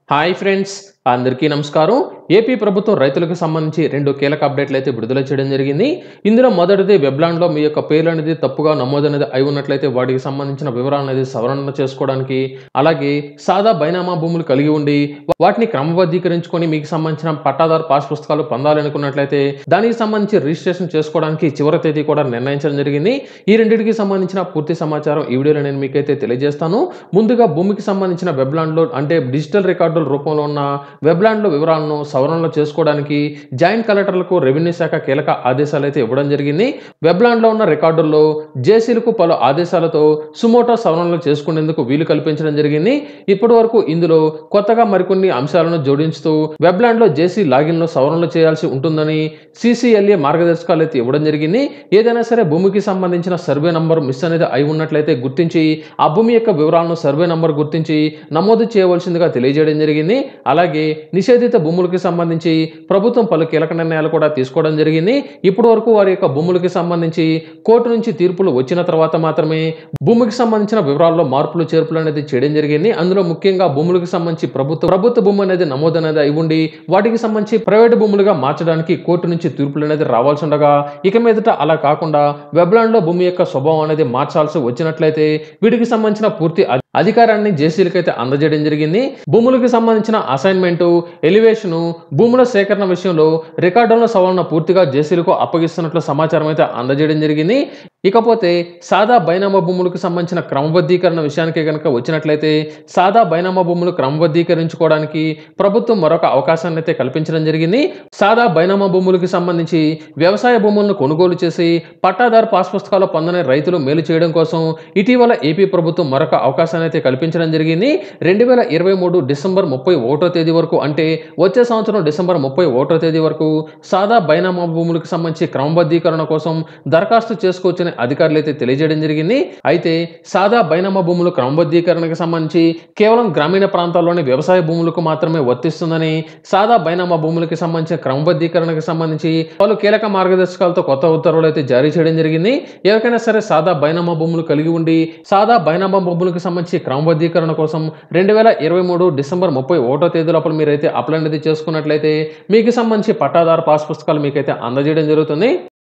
hi friends అందరికీ నమస్కారం AP ప్రభుత్వం రైతులకు సంబంధించి రెండు కీలక అప్డేట్లు అయితే విడుదల చేయడం జరిగింది ఇందులో మొదటిది వెబ్లాండ్లో మీ యొక్క పేరు అనేది తప్పుగా నమోదు అనేది అయి ఉన్నట్లయితే వాటికి సంబంధించిన వివరాలు అనేది సవరణ చేసుకోవడానికి అలాగే సాదా బైనామా భూములు కలిగి ఉండి వాటిని క్రమబద్ధీకరించుకొని మీకు సంబంధించిన పట్టాదారు పాస్ పుస్తకాలు పొందాలనుకున్నట్లయితే దానికి సంబంధించి రిజిస్ట్రేషన్ చేసుకోవడానికి చివరి తేదీ కూడా నిర్ణయించడం జరిగింది ఈ రెండింటికి సంబంధించిన పూర్తి సమాచారం ఈ వీడియోలో నేను మీకైతే తెలియజేస్తాను ముందుగా భూమికి సంబంధించిన వెబ్లాండ్లో అంటే డిజిటల్ రికార్డుల రూపంలో ఉన్న వెబ్లాండ్లో వివరాలను సవరణలు చేసుకోవడానికి జాయింట్ కలెక్టర్లకు రెవెన్యూ శాఖ కీలక ఆదేశాలు అయితే ఇవ్వడం జరిగింది వెబ్లాండ్లో ఉన్న రికార్డుల్లో జేసీలకు పలు ఆదేశాలతో సుమోటో సవరణలు చేసుకునేందుకు వీలు కల్పించడం జరిగింది ఇప్పటి వరకు ఇందులో కొత్తగా మరికొన్ని అంశాలను జోడించుతూ వెబ్లాండ్లో జేసీ లాగిన్లో సవరణలు చేయాల్సి ఉంటుందని సిసిఎల్ఏ మార్గదర్శకాలు అయితే ఇవ్వడం జరిగింది ఏదైనా సరే భూమికి సంబంధించిన సర్వే నంబర్ మిస్ అనేది అయి ఉన్నట్లయితే గుర్తించి ఆ భూమి యొక్క వివరాలను సర్వే నంబర్ గుర్తించి నమోదు చేయవలసిందిగా తెలియజేయడం జరిగింది అలాగే నిషేధిత భూములకి సంబంధించి ప్రభుత్వం పలు కీలక నిర్ణయాలు కూడా తీసుకోవడం జరిగింది ఇప్పటి వరకు వారి యొక్క భూములకి సంబంధించి కోర్టు నుంచి తీర్పులు వచ్చిన తర్వాత మాత్రమే భూమికి సంబంధించిన వివరాల్లో మార్పులు చేర్పులు అనేది చేయడం జరిగింది అందులో ముఖ్యంగా భూములకు సంబంధించి ప్రభుత్వ ప్రభుత్వ భూమి అనేది నమోదు అనేది అయి ఉండి వాటికి సంబంధించి ప్రైవేట్ భూములుగా మార్చడానికి కోర్టు నుంచి తీర్పులు అనేది రావాల్సి ఉండగా ఇక మీదట అలా కాకుండా వెబ్లాండ్ లో భూమి యొక్క స్వభావం అనేది మార్చాల్సి వచ్చినట్లయితే వీటికి సంబంధించిన పూర్తి అధి- అధికారాన్ని జేసీలకు అయితే అందజేయడం జరిగింది భూములకు సంబంధించిన అసైన్మెంట్ ఎలివేషన్ భూముల సేకరణ విషయంలో రికార్డుల సవరణ పూర్తిగా జేసీలకు అప్పగిస్తున్నట్లు సమాచారం అయితే అందజేయడం జరిగింది ఇకపోతే సాదా బైనామా భూములకు సంబంధించిన క్రమబద్ధీకరణ విషయానికి కనుక వచ్చినట్లయితే సాదా బైనామా భూములు క్రమబద్ధీకరించుకోవడానికి ప్రభుత్వం మరొక అవకాశాన్ని అయితే కల్పించడం జరిగింది సాదా బైనామా భూములకు సంబంధించి వ్యవసాయ భూములను కొనుగోలు చేసి పట్టాదారు పాస్ పుస్తకాలు పొందని రైతులు మేలు చేయడం కోసం ఇటీవల ఏపీ ప్రభుత్వం మరొక అవకాశాన్ని అయితే కల్పించడం జరిగింది రెండు వేల ఇరవై మూడు డిసెంబర్ ముప్పై ఒకటో తేదీ వరకు అంటే వచ్చే సంవత్సరం డిసెంబర్ ముప్పై ఒకటో తేదీ వరకు సాదా బైనామా భూములకు సంబంధించి క్రమబద్ధీకరణ కోసం దరఖాస్తు చేసుకోవచ్చని అధికారులు అయితే తెలియజేయడం జరిగింది అయితే సాదా బైనామా భూములు క్రమబద్ధీకరణకు సంబంధించి కేవలం గ్రామీణ ప్రాంతాల్లోని వ్యవసాయ భూములకు మాత్రమే వర్తిస్తుందని సాదా బైనామా భూములకి సంబంధించిన క్రమబద్ధీకరణకు సంబంధించి పలు కీలక మార్గదర్శకాలతో కొత్త ఉత్తర్వులు అయితే జారీ చేయడం జరిగింది ఎవరికైనా సరే సాదా బైనామా భూములు కలిగి ఉండి సాదా బైనామా భూములకు సంబంధించి క్రమబద్ధీకరణ కోసం రెండు వేల ఇరవై మూడు డిసెంబర్ ముప్పై ఒకటో తేదీ లోపల మీరైతే అప్లై అనేది చేసుకున్నట్లయితే మీకు సంబంధించి పట్టాదారు పాస్ పుస్తకాలు మీకైతే అందజేయడం జరుగుతుంది